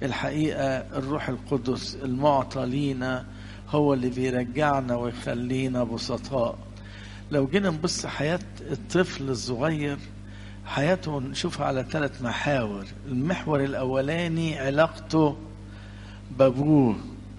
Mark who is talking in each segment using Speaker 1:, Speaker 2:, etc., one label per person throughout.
Speaker 1: الحقيقة الروح القدس المعطى لينا هو اللي بيرجعنا ويخلينا بسطاء لو جينا نبص حياة الطفل الصغير حياته نشوفها على ثلاث محاور المحور الأولاني علاقته بابوه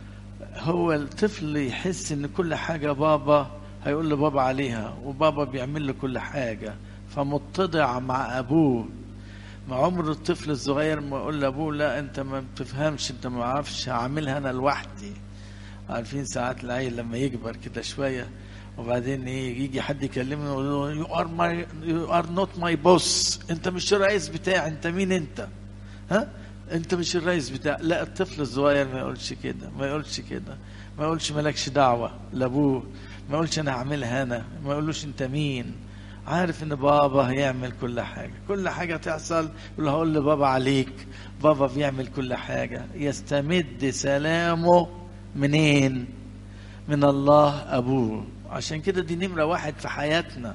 Speaker 1: هو الطفل يحس ان كل حاجة بابا هيقول لبابا عليها وبابا بيعمل له كل حاجة فمتضع مع أبوه ما عمر الطفل الصغير ما يقول لأبوه لا أنت ما بتفهمش أنت ما عارفش هعملها أنا لوحدي عارفين ساعات العيل لما يكبر كده شوية وبعدين ايه يجي حد يكلمني يقول له يو ار ماي يو ار نوت ماي بوس انت مش الرئيس بتاعي انت مين انت ها انت مش الرئيس بتاع لا الطفل الصغير ما يقولش كده ما يقولش كده ما يقولش مالكش دعوه لابوه ما يقولش انا هعملها انا ما يقولوش انت مين عارف ان بابا هيعمل كل حاجه كل حاجه تحصل يقول هقول لبابا عليك بابا بيعمل كل حاجه يستمد سلامه منين من الله ابوه عشان كده دي نمره واحد في حياتنا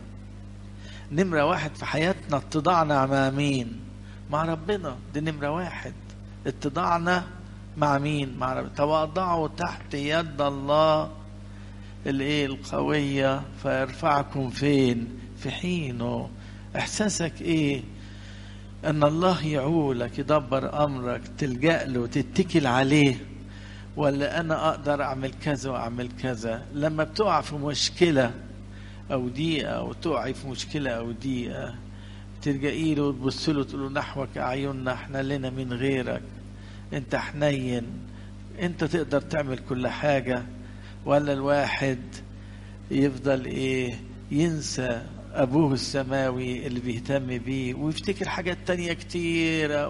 Speaker 1: نمره واحد في حياتنا اتضاعنا مع مين مع ربنا دي نمره واحد اتضاعنا مع مين مع ربنا تواضعوا تحت يد الله الايه القويه فيرفعكم فين في حينه احساسك ايه ان الله يعولك يدبر امرك تلجا له تتكل عليه ولا انا اقدر اعمل كذا واعمل كذا لما بتقع في مشكله او ضيقه او تقعي في مشكله او ضيقه تلجئي له وتبص له تقول له نحوك اعيننا احنا لنا من غيرك انت حنين انت تقدر تعمل كل حاجه ولا الواحد يفضل ايه ينسى ابوه السماوي اللي بيهتم بيه ويفتكر حاجات تانية كتيرة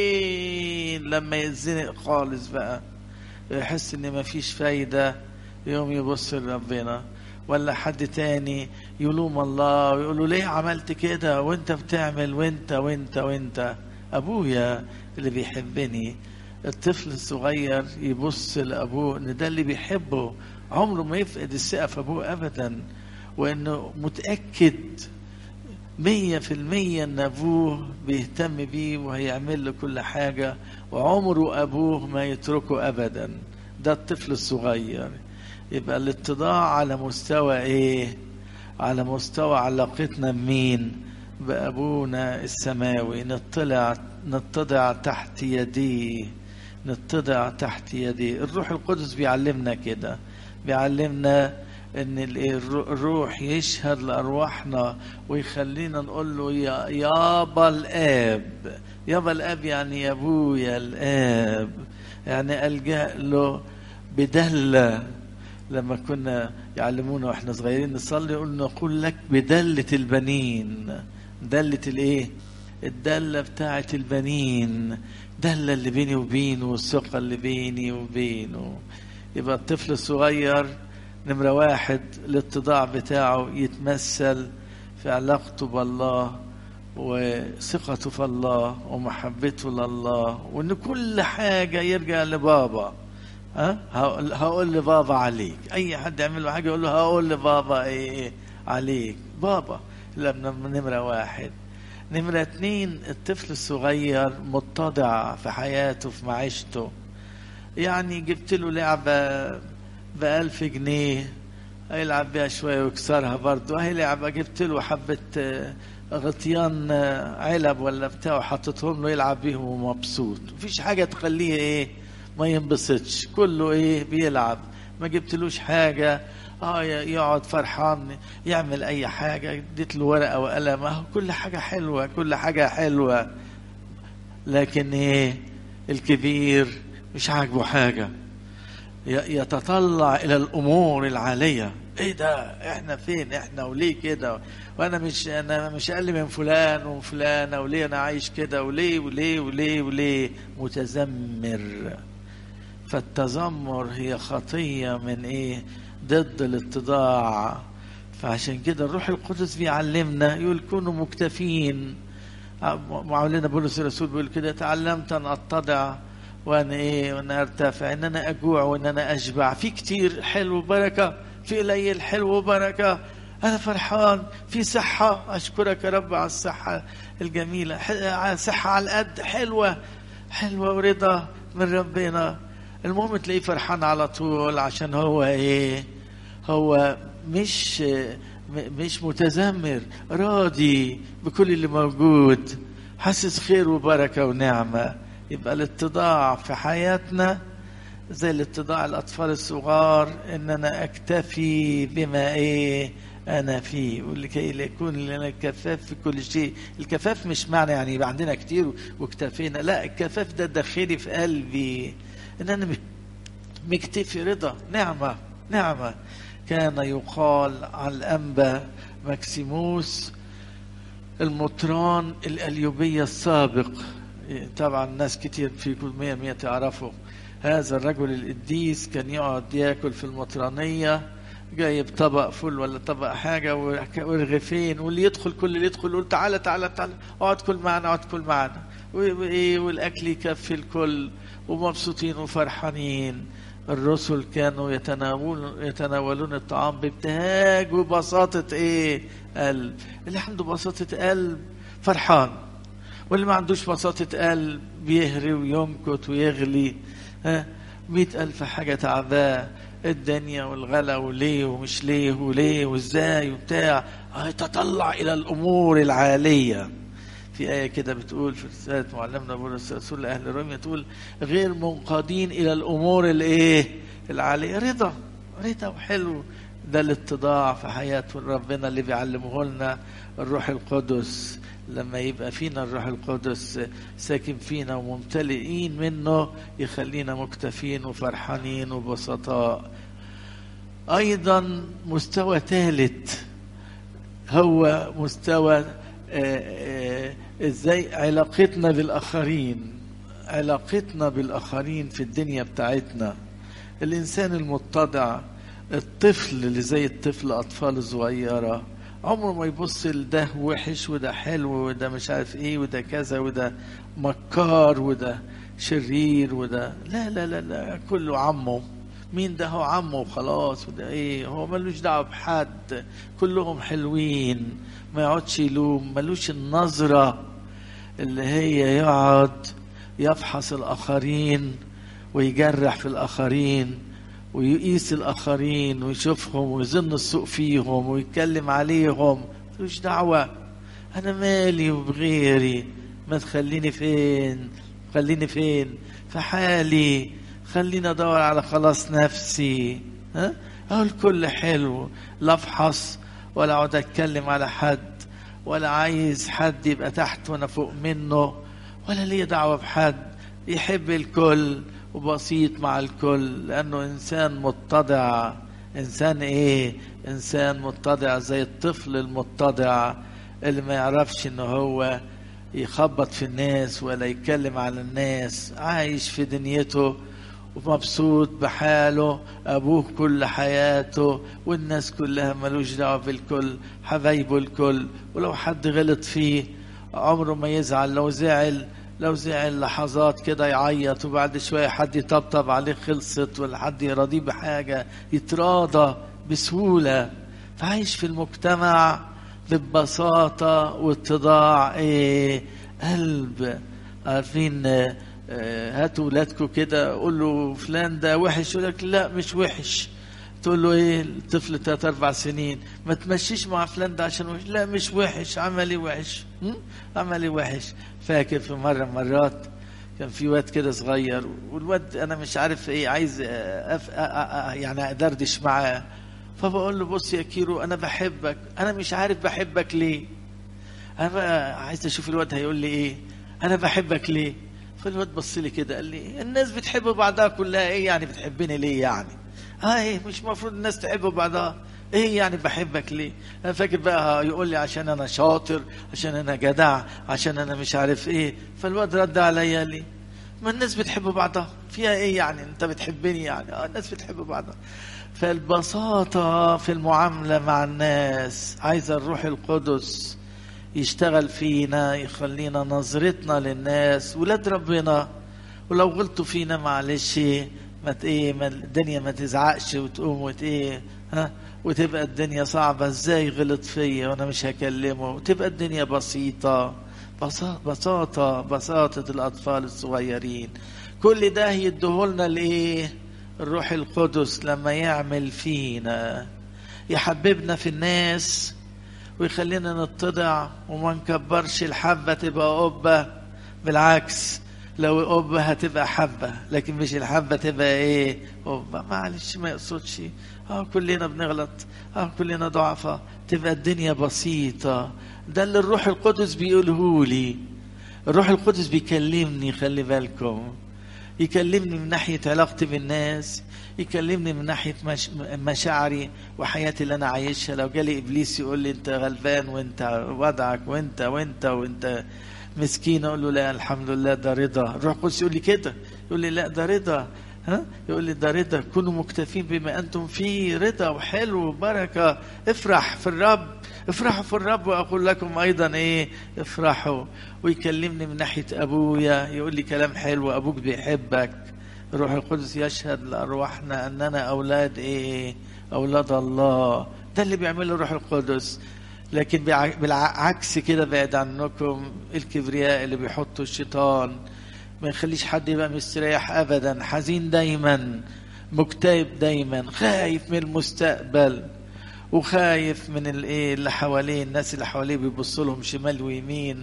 Speaker 1: وفين لما يتزنق خالص بقى يحس ان مفيش فايدة يوم يبص لربنا ولا حد تاني يلوم الله ويقول له ليه عملت كده وانت بتعمل وانت وانت وانت ابويا اللي بيحبني الطفل الصغير يبص لابوه ان ده اللي بيحبه عمره ما يفقد الثقه في ابوه ابدا وانه متاكد مية في المية ان ابوه بيهتم بيه وهيعمل له كل حاجة وعمره ابوه ما يتركه ابدا ده الطفل الصغير يبقى الاتضاع على مستوى ايه على مستوى علاقتنا بمين بابونا السماوي نطلع نتضع تحت يديه نتضع تحت يديه الروح القدس بيعلمنا كده بيعلمنا ان الروح يشهد لارواحنا ويخلينا نقول له يا يابا الاب يابا الاب يعني يا ابويا الاب يعني الجا له بدله لما كنا يعلمونا واحنا صغيرين نصلي يقول نقول لك بدله البنين دله الايه الدله بتاعه البنين دله اللي بيني وبينه والثقه اللي بيني وبينه يبقى الطفل الصغير نمرة واحد الاتضاع بتاعه يتمثل في علاقته بالله وثقته في الله ومحبته لله وان كل حاجة يرجع لبابا ها هقول لبابا عليك اي حد يعمل له حاجة يقول له هقول لبابا ايه عليك بابا لما نمرة واحد نمرة اتنين الطفل الصغير متضع في حياته في معيشته يعني جبت له لعبة بألف جنيه هيلعب بيها شوية ويكسرها برضه هيلعب جبت له حبة غطيان علب ولا بتاع وحطيتهم له يلعب بيهم ومبسوط مفيش حاجة تخليه ايه ما ينبسطش كله ايه بيلعب ما جبتلوش حاجة اه يقعد فرحان يعمل اي حاجة اديت له ورقة وقلم اهو كل حاجة حلوة كل حاجة حلوة لكن ايه الكبير مش عاجبه حاجة يتطلع الى الامور العاليه ايه ده احنا فين احنا وليه كده وانا مش انا مش اقل من فلان وفلانه وليه انا عايش كده وليه وليه وليه وليه متذمر فالتذمر هي خطيه من ايه ضد الاتضاع فعشان كده الروح القدس بيعلمنا يقول كونوا مكتفين معلنا بولس الرسول بيقول كده تعلمت ان اتضع وانا ايه وانا ارتفع ان انا اجوع وان انا اشبع في كتير حلو وبركه في قليل حلو وبركه انا فرحان في صحه اشكرك يا رب على الصحه الجميله صحه على القد حلوه حلوه ورضا من ربنا المهم تلاقيه فرحان على طول عشان هو ايه هو مش مش متذمر راضي بكل اللي موجود حاسس خير وبركة ونعمة يبقى الاتضاع في حياتنا زي الاتضاع الأطفال الصغار إن أنا أكتفي بما إيه أنا فيه ولكي يكون لنا كفاف في كل شيء الكفاف مش معنى يعني يبقى عندنا كتير واكتفينا لا الكفاف ده داخلي في قلبي إن أنا مكتفي رضا نعمة نعمة كان يقال عن الأنبا مكسيموس المطران الأليوبية السابق طبعا ناس كتير في كل مية مية تعرفوا هذا الرجل القديس كان يقعد ياكل في المطرانية جايب طبق فل ولا طبق حاجة ورغيفين واللي يدخل كل اللي يدخل يقول تعالى تعالى تعالى اقعد كل معنا اقعد كل معنا وايه والاكل يكفي الكل ومبسوطين وفرحانين الرسل كانوا يتناولون يتناولون الطعام بابتهاج وبساطة ايه قلب اللي عنده بساطة قلب فرحان واللي ما عندوش بساطة قلب بيهري وينكت ويغلي ها مئة ألف حاجة تعباه الدنيا والغلا وليه ومش ليه وليه وازاي وبتاع هيتطلع إلى الأمور العالية في آية كده بتقول في رسالة معلمنا بولس الرسول لأهل روميا تقول غير منقادين إلى الأمور الإيه؟ العالية رضا رضا وحلو ده الاتضاع في حياة ربنا اللي بيعلمه لنا الروح القدس لما يبقى فينا الروح القدس ساكن فينا وممتلئين منه يخلينا مكتفين وفرحانين وبسطاء أيضا مستوى ثالث هو مستوى ازاي علاقتنا بالاخرين علاقتنا بالاخرين في الدنيا بتاعتنا الانسان المتضع الطفل اللي زي الطفل اطفال صغيره عمره ما يبص لده وحش وده حلو وده مش عارف ايه وده كذا وده مكار وده شرير وده لا لا لا لا كله عمه مين ده هو عمه وخلاص وده ايه هو ملوش دعوه بحد كلهم حلوين ما يقعدش يلوم ملوش النظرة اللي هي يقعد يفحص الآخرين ويجرح في الآخرين ويقيس الآخرين ويشوفهم ويظن السوء فيهم ويتكلم عليهم ملوش دعوة أنا مالي وبغيري ما تخليني فين خليني فين في حالي خليني أدور على خلاص نفسي ها أهو الكل حلو لا أفحص ولا اقعد اتكلم على حد ولا عايز حد يبقى تحت وانا فوق منه ولا ليه دعوه بحد يحب الكل وبسيط مع الكل لانه انسان متضع انسان ايه انسان متضع زي الطفل المتضع اللي ما يعرفش ان هو يخبط في الناس ولا يتكلم على الناس عايش في دنيته ومبسوط بحاله ابوه كل حياته والناس كلها ملوش دعوه بالكل حبايبه الكل ولو حد غلط فيه عمره ما يزعل لو زعل لو زعل لحظات كده يعيط وبعد شويه حد يطبطب عليه خلصت ولا حد يراضيه بحاجه يتراضى بسهوله فعايش في المجتمع ببساطه واتضاع ايه قلب عارفين هاتوا ولادكم كده قول له فلان ده وحش يقول لك لا مش وحش تقول له ايه الطفل ثلاث اربع سنين ما تمشيش مع فلان ده عشان وحش لا مش وحش عملي وحش عملي وحش فاكر في مره مرات كان في واد كده صغير والواد انا مش عارف ايه عايز أف... يعني ادردش معاه فبقول له بص يا كيرو انا بحبك انا مش عارف بحبك ليه انا بقى عايز اشوف الواد هيقول لي ايه انا بحبك ليه فالواد بص لي كده قال لي الناس بتحب بعضها كلها ايه يعني بتحبني ليه يعني اه ايه مش المفروض الناس تحب بعضها ايه يعني بحبك ليه انا فاكر بقى يقول لي عشان انا شاطر عشان انا جدع عشان انا مش عارف ايه فالواد رد عليا لي ما الناس بتحب بعضها فيها ايه يعني انت بتحبني يعني اه الناس بتحب بعضها فالبساطة في المعاملة مع الناس عايز الروح القدس يشتغل فينا يخلينا نظرتنا للناس ولاد ربنا ولو غلطوا فينا معلش ما ايه ما الدنيا ما تزعقش وتقوم وت ايه ها وتبقى الدنيا صعبة ازاي غلط فيا وانا مش هكلمه وتبقى الدنيا بسيطة بساطة بساطة الأطفال الصغيرين كل ده يديهولنا لإيه الروح القدس لما يعمل فينا يحببنا في الناس ويخلينا نتضع وما نكبرش الحبة تبقى قبة بالعكس لو قبة هتبقى حبة لكن مش الحبة تبقى ايه قبة معلش ما يقصدش اه كلنا بنغلط اه كلنا ضعفة تبقى الدنيا بسيطة ده اللي الروح القدس بيقوله لي الروح القدس بيكلمني خلي بالكم يكلمني من ناحية علاقتي بالناس يكلمني من ناحية مش... مشاعري وحياتي اللي أنا عايشها لو جالي إبليس يقول لي أنت غلبان وأنت وضعك وأنت وأنت وأنت مسكين أقول له لا الحمد لله ده رضا الروح القدس يقول لي كده يقول لي لا ده رضا ها يقول لي ده رضا كونوا مكتفين بما أنتم فيه رضا وحلو وبركة افرح في الرب افرحوا في الرب واقول لكم ايضا ايه افرحوا ويكلمني من ناحيه ابويا يقول لي كلام حلو ابوك بيحبك الروح القدس يشهد لارواحنا اننا اولاد ايه اولاد الله ده اللي بيعمله الروح القدس لكن بالعكس كده بعد عنكم الكبرياء اللي بيحطه الشيطان ما يخليش حد يبقى مستريح ابدا حزين دايما مكتئب دايما خايف من المستقبل وخايف من الايه اللي حواليه الناس اللي حواليه بيبصوا لهم شمال ويمين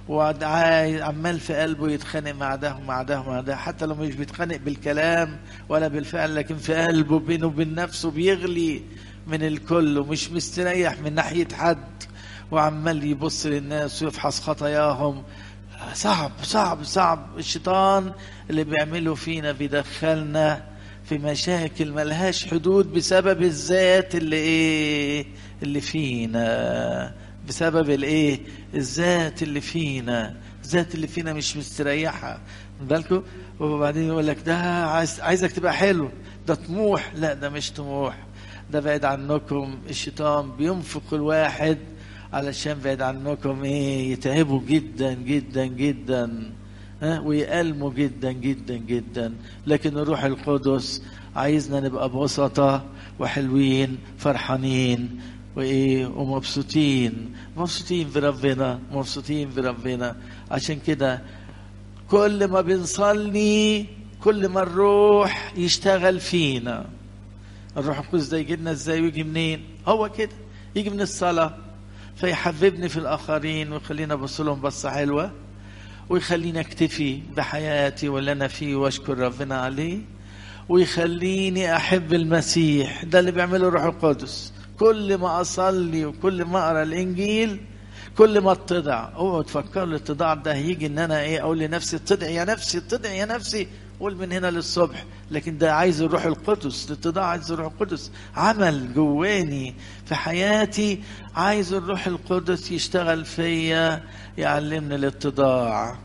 Speaker 1: وعمال في قلبه يتخانق مع ده ومع ده ومع ده حتى لو مش بيتخانق بالكلام ولا بالفعل لكن في قلبه بينه وبين نفسه بيغلي من الكل ومش مستريح من ناحية حد وعمال يبص للناس ويفحص خطاياهم صعب صعب صعب الشيطان اللي بيعمله فينا بيدخلنا في مشاكل ملهاش حدود بسبب الذات اللي ايه اللي فينا بسبب الايه الذات اللي فينا الذات اللي فينا مش مستريحه بالكم وبعدين يقول لك ده عايز عايزك تبقى حلو ده طموح لا ده مش طموح ده بعيد عنكم الشيطان بينفق الواحد علشان بعيد عنكم ايه يتعبوا جدا جدا جدا ها ويألموا جدا جدا جدا لكن الروح القدس عايزنا نبقى بسطة وحلوين فرحانين وايه ومبسوطين مبسوطين بربنا مبسوطين بربنا عشان كده كل ما بنصلي كل ما الروح يشتغل فينا الروح القدس ده يجي لنا ازاي ويجي منين هو كده يجي من الصلاه فيحببني في الاخرين ويخلينا ابص لهم بصه حلوه ويخليني اكتفي بحياتي واللي انا فيه واشكر ربنا عليه ويخليني احب المسيح ده اللي بيعمله الروح القدس كل ما اصلي وكل ما اقرا الانجيل كل ما اتضع اوعوا تفكروا الاتضاع ده هيجي ان انا ايه اقول لنفسي اتضعي يا نفسي اتضعي يا نفسي قول من هنا للصبح لكن ده عايز الروح القدس الاتضاع عايز الروح القدس عمل جواني في حياتي عايز الروح القدس يشتغل فيا يعلمني الاتضاع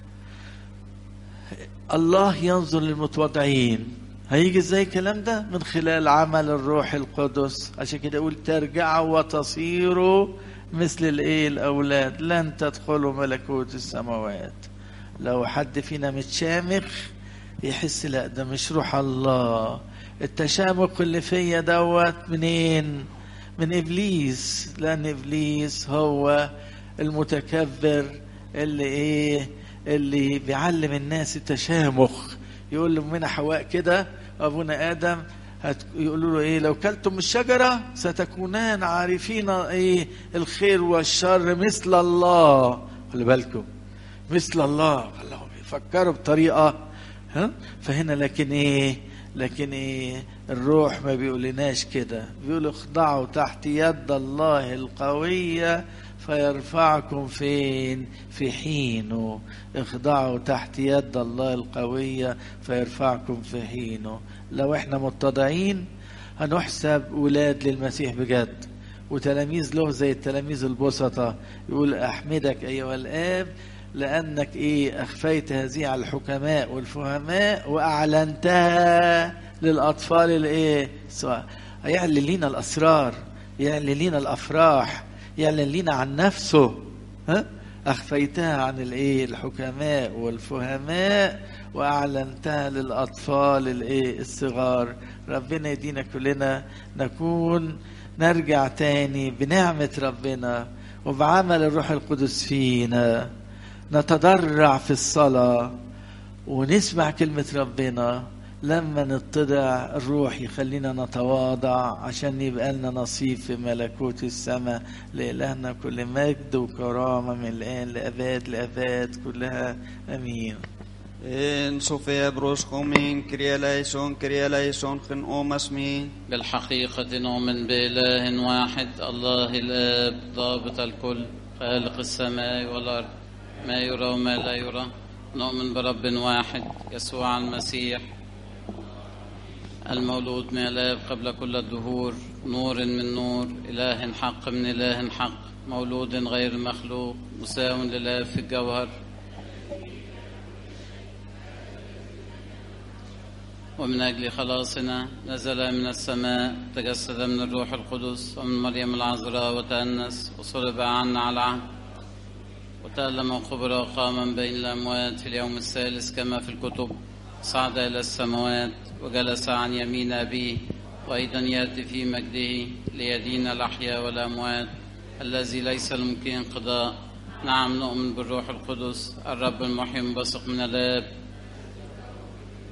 Speaker 1: الله ينظر للمتواضعين هيجي ازاي الكلام ده من خلال عمل الروح القدس عشان كده يقول ترجعوا وتصيروا مثل الايه الاولاد لن تدخلوا ملكوت السماوات لو حد فينا متشامخ يحس لا ده مش روح الله التشامخ اللي فيا دوت منين من ابليس لان ابليس هو المتكبر اللي ايه اللي بيعلم الناس التشامخ يقول لأمنا حواء كده أبونا آدم يقولوا له ايه لو كلتم الشجره ستكونان عارفين ايه الخير والشر مثل الله خلي بالكم مثل الله الله بيفكروا بطريقه ها فهنا لكن ايه لكن ايه الروح ما بيقولناش كده بيقول اخضعوا تحت يد الله القويه فيرفعكم فين في حينه اخضعوا تحت يد الله القوية فيرفعكم في حينه لو احنا متضعين هنحسب ولاد للمسيح بجد وتلاميذ له زي التلاميذ البسطة يقول أحمدك أيها الآب لأنك إيه أخفيت هذه على الحكماء والفهماء وأعلنتها للأطفال الإيه سواء يعلن لنا الأسرار يعلن لنا الأفراح يعلن لنا عن نفسه ها أخفيتها عن الإيه الحكماء والفهماء وأعلنتها للأطفال الإيه الصغار ربنا يدينا كلنا نكون نرجع تاني بنعمة ربنا وبعمل الروح القدس فينا نتضرع في الصلاة ونسمع كلمة ربنا لما نتضع الروح يخلينا نتواضع عشان يبقى لنا نصيب في ملكوت السماء لإلهنا كل مجد وكرامة من الآن لأباد لأباد كلها أمين
Speaker 2: En Sofia broschomin, Kyrie eleison, Kyrie eleison, gen omasmin.
Speaker 3: بالحقيقة نؤمن بإله واحد الله الآب ضابط الكل خالق السماء والأرض ما يرى وما لا يرى نؤمن برب واحد يسوع المسيح المولود من الآب قبل كل الدهور نور من نور إله حق من إله حق مولود غير مخلوق مساو للآب في الجوهر ومن أجل خلاصنا نزل من السماء تجسد من الروح القدس ومن مريم العذراء وتأنس وصلب عنا على العهد وتألم وقبر وقام بين الأموات في اليوم الثالث كما في الكتب صعد إلى السماوات وجلس عن يمين أبيه وأيضا يأتي في مجده ليدين الأحياء والأموات الذي ليس الممكن انقضاء نعم نؤمن بالروح القدس الرب المحيي المنبثق من الآب